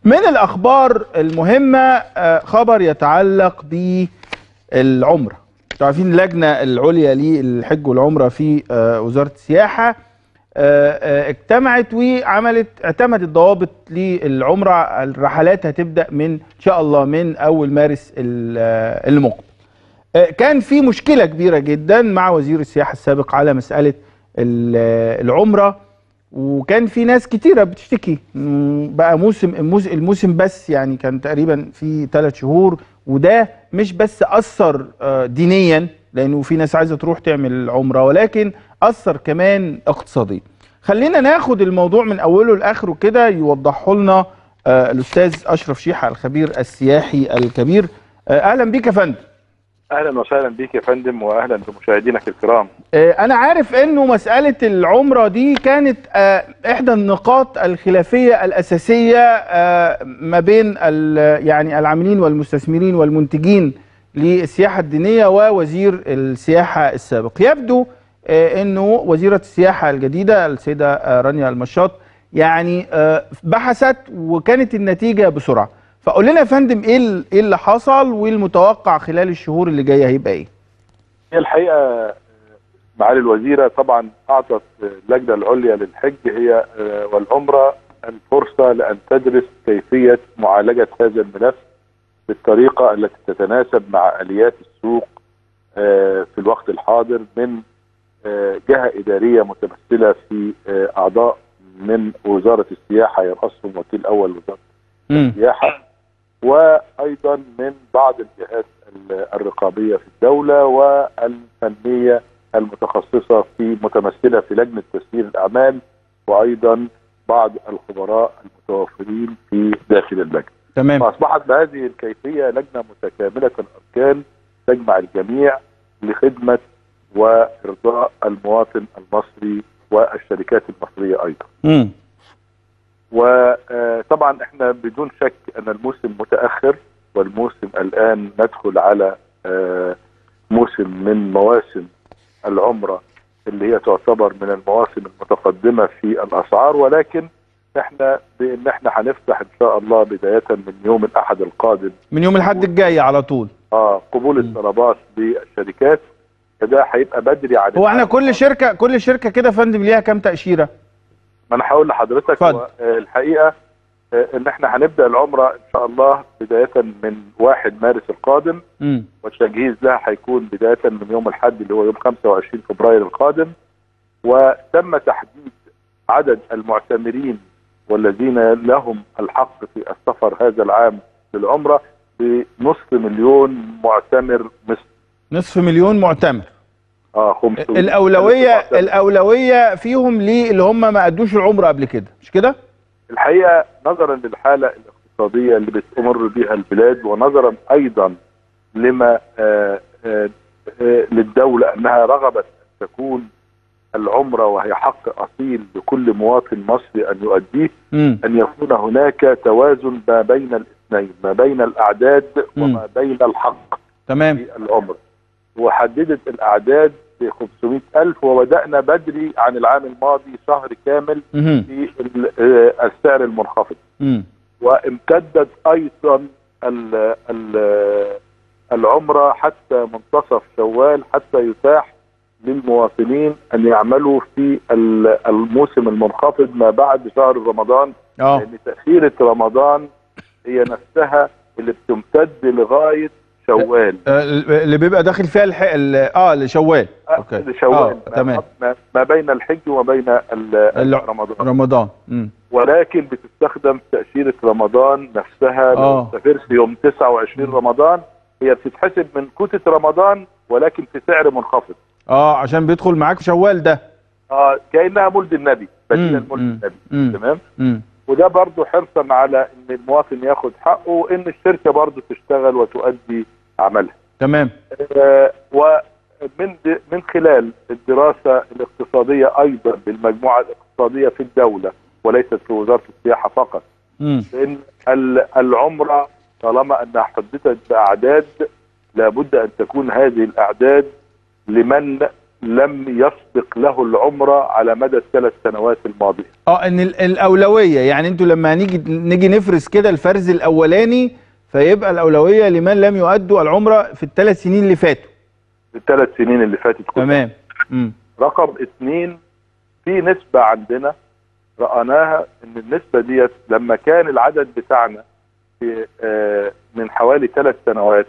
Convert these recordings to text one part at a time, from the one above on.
من الاخبار المهمه آه، خبر يتعلق بالعمره انتوا عارفين اللجنه العليا للحج والعمره في آه، وزاره السياحه آه، آه، اجتمعت وعملت اعتمدت ضوابط للعمره الرحلات هتبدا من ان شاء الله من اول مارس ال- آه، المقبل آه، كان في مشكله كبيره جدا مع وزير السياحه السابق على مساله ال- آه، العمره وكان في ناس كتيره بتشتكي مم، بقى موسم الموس- الموسم بس يعني كان تقريبا في ثلاث شهور وده مش بس اثر آه، دينيا لانه في ناس عايزه تروح تعمل عمره ولكن اثر كمان اقتصاديا خلينا ناخد الموضوع من اوله لاخره كده يوضحه لنا آه، الاستاذ اشرف شيحه الخبير السياحي الكبير آه، اهلا بيك يا فندم اهلا وسهلا بيك يا فندم واهلا بمشاهدينك الكرام آه، انا عارف انه مسألة العمرة دي كانت آه، احدى النقاط الخلافية الاساسية آه، ما بين ال- يعني العاملين والمستثمرين والمنتجين للسياحة الدينية ووزير السياحة السابق يبدو آه، انه وزيرة السياحة الجديدة السيدة آه، رانيا المشاط يعني آه، بحثت وكانت النتيجة بسرعة فقول لنا يا فندم ايه ال- ايه اللي حصل والمتوقع خلال الشهور اللي جايه هيبقى ايه هي الحقيقه معالي الوزيره طبعا اعطت اللجنه العليا للحج هي آه، والعمره الفرصه لان تدرس كيفيه معالجه هذا الملف بالطريقه التي تتناسب مع اليات السوق آه، في الوقت الحاضر من آه، جهه اداريه متمثله في آه، اعضاء من وزاره السياحه يرأسهم وكيل اول وزاره مم. السياحه وايضا من بعض الجهات ال- الرقابيه في الدوله والفنيه المتخصصه في متمثله في لجنه تسيير الاعمال وايضا بعض الخبراء المتوفرين في داخل اللجنه. تمام فاصبحت بهذه الكيفيه لجنه متكامله الاركان تجمع الجميع لخدمه وارضاء المواطن المصري والشركات المصريه ايضا. مم. وطبعا احنا بدون شك ان الموسم متاخر والموسم الان ندخل على آه، موسم من مواسم العمره اللي هي تعتبر من المواسم المتقدمه في الاسعار ولكن احنا بان احنا هنفتح ان شاء الله بدايه من يوم الاحد القادم من يوم الحد الجاي على طول اه قبول الطلبات للشركات فده هيبقى بدري عن هو احنا العام كل شركه كل شركه كده يا فندم ليها كام تاشيره ما انا هقول لحضرتك اتفضل. هو آه، الحقيقه آه، ان احنا هنبدا العمره ان شاء الله بدايه من 1 مارس القادم امم والتجهيز لها هيكون بدايه من يوم الاحد اللي هو يوم 25 فبراير القادم وتم تحديد عدد المعتمرين والذين لهم الحق في السفر هذا العام للعمره بنصف مليون معتمر مصري نصف مليون معتمر اه 500 الاولويه معتمر. الاولويه فيهم ليه اللي هم ما ادوش العمره قبل كده مش كده الحقيقه نظرا للحاله الاقتصاديه اللي بتمر بها البلاد ونظرا ايضا لما آه، آه، آه، للدوله انها رغبت ان تكون العمره وهي حق اصيل لكل مواطن مصري ان يؤديه امم ان يكون هناك توازن ما بين الاثنين ما بين الاعداد مم. وما بين الحق تمام في العمره وحددت الاعداد ب 500 الف وبدانا بدري عن العام الماضي شهر كامل امم في ال- آه، السعر المنخفض امم وامتدت ايضا ال- ال- العمره حتى منتصف شوال حتى يتاح للمواطنين ان يعملوا في ال- الموسم المنخفض ما بعد شهر رمضان اه لان تاخيره رمضان هي نفسها اللي بتمتد لغايه شوال آه، اللي بيبقى داخل فيها الح... ال- اه لشوال اوكي لشوال اه تمام ما- ما بين الحج وما بين ال- ال- رمضان رمضان امم ولكن بتستخدم تأشيرة رمضان نفسها آه. لو سافرت يوم 29 رمضان هي بتتحسب من كوتة رمضان ولكن في سعر منخفض اه عشان بيدخل معاك شوال ده اه كأنها مولد النبي بديلا مم، مولد مم، النبي مم. تمام امم وده برضو حرصا على ان المواطن ياخد حقه وان الشركة برضو تشتغل وتؤدي عملها تمام آه، ومن من خلال الدراسه الاقتصاديه ايضا بالمجموعه الاقتصاديه في الدوله وليست في وزاره السياحه فقط امم لان ال- العمره طالما انها حددت باعداد لابد ان تكون هذه الاعداد لمن لم يسبق له العمره على مدى الثلاث سنوات الماضيه اه ان ال- الاولويه يعني انتوا لما نيجي نيجي نفرز كده الفرز الاولاني فيبقى الاولويه لمن لم يؤدوا العمره في الثلاث سنين اللي فاتوا الثلاث سنين اللي فاتت كلها تمام امم رقم اثنين في نسبة عندنا رأناها ان النسبة ديت لما كان العدد بتاعنا في آه، من حوالي ثلاث سنوات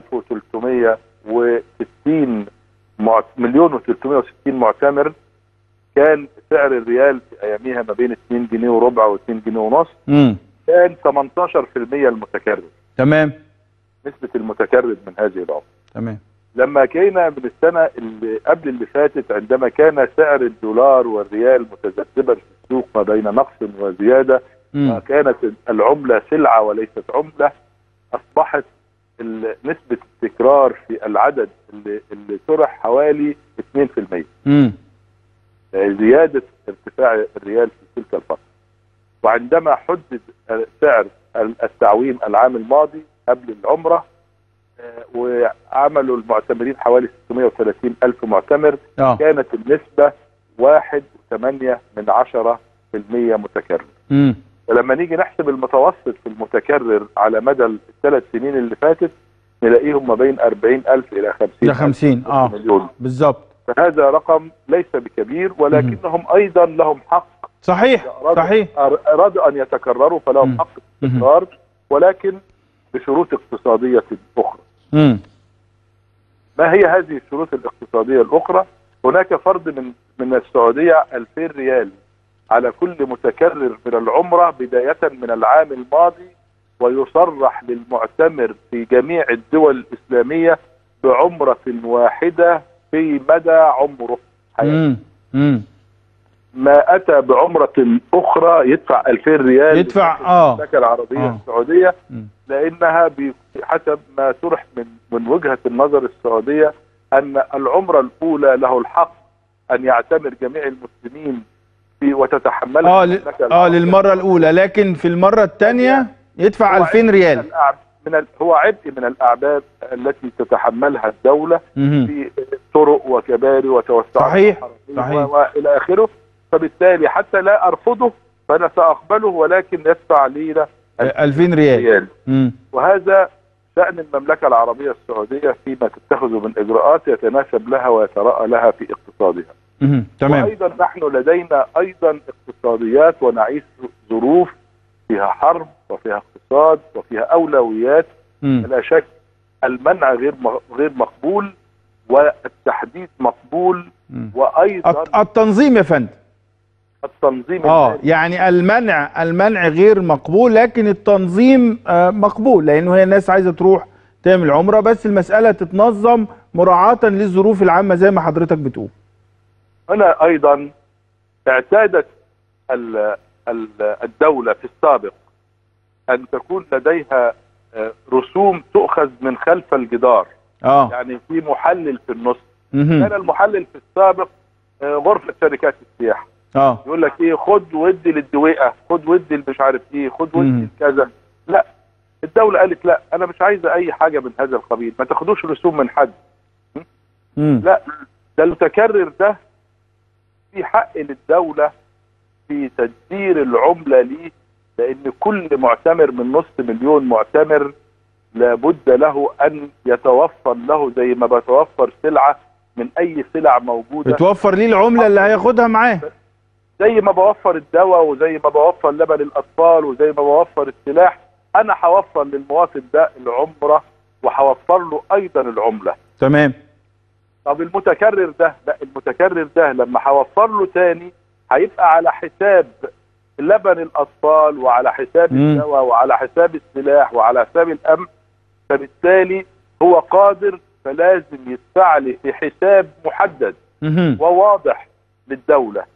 1360 معت- مليون و360 معتمر كان سعر الريال في اياميها ما بين 2 جنيه وربع و2 جنيه ونص امم كان 18% المتكرر تمام نسبة المتكرر من هذه العملة تمام لما جينا من السنة اللي قبل اللي فاتت عندما كان سعر الدولار والريال متذبذبا في السوق ما بين نقص وزيادة امم وكانت العملة سلعة وليست عملة أصبحت ال- نسبة التكرار في العدد اللي, اللي طرح حوالي 2% امم زيادة ارتفاع الريال في تلك الفترة وعندما حدد سعر التعويم العام الماضي قبل العمرة آه، وعملوا المعتمرين حوالي 630 ألف معتمر اه كانت النسبة واحد وثمانية من عشرة في المية متكرر امم فلما نيجي نحسب المتوسط في المتكرر على مدى الثلاث سنين اللي فاتت نلاقيهم ما بين 40 ألف إلى 50 ده 50 اه مليون بالظبط فهذا رقم ليس بكبير ولكنهم أيضا لهم حق صحيح إذا أرادوا- صحيح أر- أرادوا أن يتكرروا فلهم مم. حق مم. الاستقرار ولكن بشروط اقتصادية أخرى امم ما هي هذه الشروط الاقتصادية الأخرى؟ هناك فرض من من السعودية 2000 ريال على كل متكرر من العمرة بداية من العام الماضي ويصرح للمعتمر في جميع الدول الإسلامية بعمرة واحدة في مدى عمره حياته. امم امم ما أتى بعمرة أخرى يدفع 2000 ريال يدفع اه المملكة العربية آه. السعودية مم. لانها ب- حسب ما طرح من من وجهه النظر السعوديه ان العمره الاولى له الحق ان يعتمر جميع المسلمين في وتتحملها اه ل... المملكة اه العربية للمره الاولى لكن في المره الثانيه يدفع هو 2000 عبء ريال من الأعب- من ال... هو عبء من الاعباء التي تتحملها الدوله مهم. في طرق وكباري وتوسعات صحيح، حركية صحيح. و- والى اخره فبالتالي حتى لا ارفضه فانا ساقبله ولكن يدفع لي 2000 ريال ريال امم وهذا شأن المملكة العربية السعودية فيما تتخذه من إجراءات يتناسب لها ويتراءى لها في اقتصادها مهم. تمام وأيضا نحن لدينا أيضا اقتصاديات ونعيش ظروف فيها حرب وفيها اقتصاد وفيها أولويات مم. لا شك المنع غير م- غير مقبول والتحديد مقبول مم. وأيضا الت- التنظيم يا فندم التنظيم اه المالي. يعني المنع المنع غير مقبول لكن التنظيم آه مقبول لانه هي الناس عايزه تروح تعمل عمره بس المساله تتنظم مراعاه للظروف العامه زي ما حضرتك بتقول هنا ايضا اعتادت ال- ال- الدولة في السابق ان تكون لديها آه، رسوم تؤخذ من خلف الجدار اه يعني في محلل في النص كان مهم. المحلل في السابق آه، غرفة شركات السياحة اه يقول لك ايه خد ودي للدويقة خد ودي مش عارف ايه خد مم. ودي كذا لا الدولة قالت لا انا مش عايزة اي حاجة من هذا القبيل ما تاخدوش رسوم من حد مم. لا ده المتكرر ده في حق للدولة في تدبير العملة ليه لأن كل معتمر من نص مليون معتمر لابد له أن يتوفر له زي ما بتوفر سلعة من أي سلع موجودة بتوفر ليه العمله اللي هياخدها معاه زي ما بوفر الدواء وزي ما بوفر لبن الأطفال وزي ما بوفر السلاح أنا هوفر للمواطن ده العمرة وهوفر له أيضا العملة تمام طب المتكرر ده لا المتكرر ده لما هوفر له تاني هيبقى على حساب لبن الاطفال وعلى حساب مم. الدواء وعلى حساب السلاح وعلى حساب الامن فبالتالي هو قادر فلازم يدفع لي في حساب محدد مهم. وواضح للدوله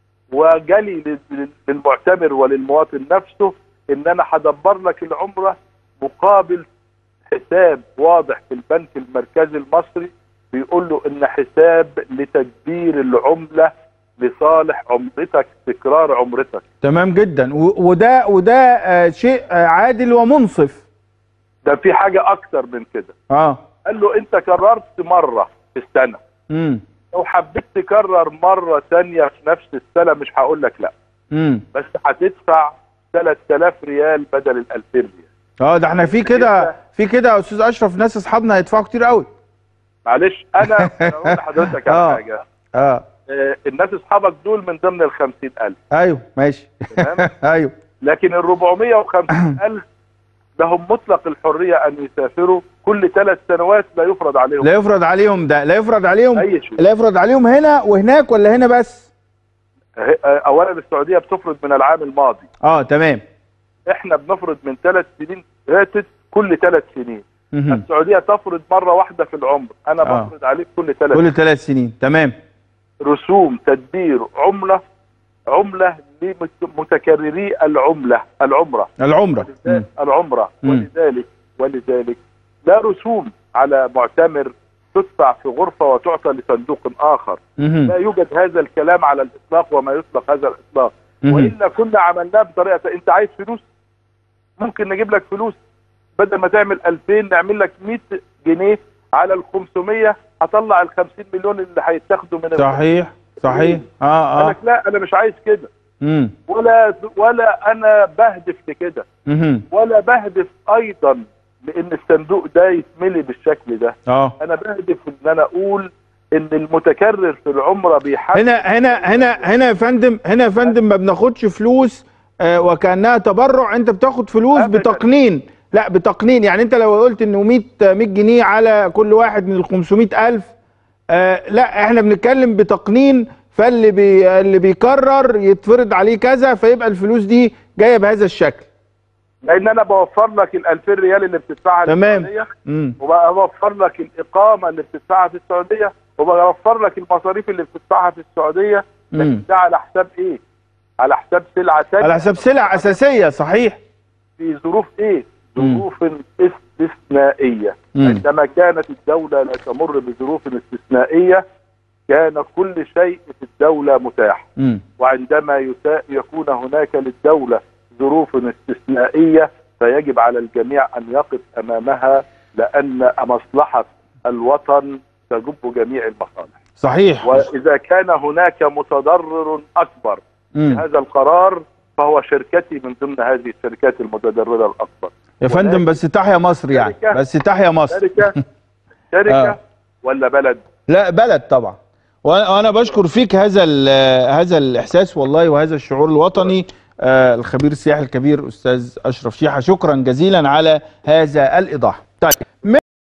وجلي لل- للمعتمر وللمواطن نفسه ان انا هدبر لك العمره مقابل حساب واضح في البنك المركزي المصري بيقول له ان حساب لتدبير العمله لصالح عمرتك تكرار عمرتك تمام جدا و- وده وده آه شيء آه عادل ومنصف ده في حاجه اكتر من كده اه قال له انت كررت مره في السنه امم لو حبيت تكرر مره ثانيه في نفس السنه مش هقول لك لا امم بس هتدفع 3000 ريال بدل ال 2000 ريال اه ده احنا في كده في كده يا استاذ اشرف ناس اصحابنا هيدفعوا كتير قوي معلش انا اقول لحضرتك آه. على حاجه اه آه، الناس اصحابك دول من ضمن ال 50000 ايوه ماشي تمام ايوه لكن ال 450000 لهم مطلق الحريه ان يسافروا كل ثلاث سنوات لا يفرض عليهم لا يفرض عليهم ده لا يفرض عليهم اي شيء لا يفرض عليهم هنا وهناك ولا هنا بس آه، اولا السعوديه بتفرض من العام الماضي اه تمام احنا بنفرض من ثلاث سنين فاتت كل ثلاث سنين مهم. السعوديه تفرض مره واحده في العمر انا آه. بفرض عليك كل ثلاث كل ثلاث سنين تمام رسوم تدبير عمله عمله لمتكرري العمله العمره العمره مم. العمره مم. ولذلك ولذلك لا رسوم على معتمر تدفع في غرفه وتعطى لصندوق اخر مهم. لا يوجد هذا الكلام على الاطلاق وما يطلق هذا الاطلاق مهم. والا كنا عملناه بطريقه انت عايز فلوس ممكن نجيب لك فلوس بدل ما تعمل 2000 نعمل لك 100 جنيه على ال 500 هطلع ال 50 مليون اللي هيتاخدوا من صحيح صحيح اه قال اه لك لا انا مش عايز كده مم. ولا ولا انا بهدف لكده مهم. ولا بهدف ايضا لان الصندوق ده يتملي بالشكل ده اه انا بهدف ان انا اقول ان المتكرر في العمره بيحقق هنا هنا هنا هنا يا فندم هنا يا فندم ما بناخدش فلوس آه وكانها تبرع انت بتاخد فلوس أبداً. بتقنين لا بتقنين يعني انت لو قلت انه 100 100 جنيه على كل واحد من ال 500000 آه لا احنا بنتكلم بتقنين فاللي بي اللي بيكرر يتفرض عليه كذا فيبقى الفلوس دي جايه بهذا الشكل لان انا بوفر لك ال 2000 ريال اللي بتدفعها تمام. للسعوديه امم وبوفر لك الاقامه اللي بتدفعها في السعوديه وبوفر لك المصاريف اللي بتدفعها في السعوديه مم. لكن ده على حساب ايه؟ على حساب سلعه ثانيه على حساب سلع اساسيه صحيح في ظروف ايه؟ مم. ظروف استثنائيه مم. عندما كانت الدوله لا تمر بظروف استثنائيه كان كل شيء في الدوله متاح امم وعندما يتا- يكون هناك للدولة ظروف استثنائية فيجب على الجميع أن يقف أمامها لأن مصلحة الوطن تجب جميع المصالح صحيح وإذا كان هناك متضرر أكبر مم. هذا القرار فهو شركتي من ضمن هذه الشركات المتضررة الأكبر يا فندم بس تحيا مصر يعني شركة. بس تحيا مصر شركة شركة آه. ولا بلد لا بلد طبعا وأنا- وانا بشكر فيك هذا ال- هذا الاحساس والله وهذا الشعور الوطني آه، الخبير السياحي الكبير استاذ اشرف شيحه شكرا جزيلا على هذا الايضاح طيب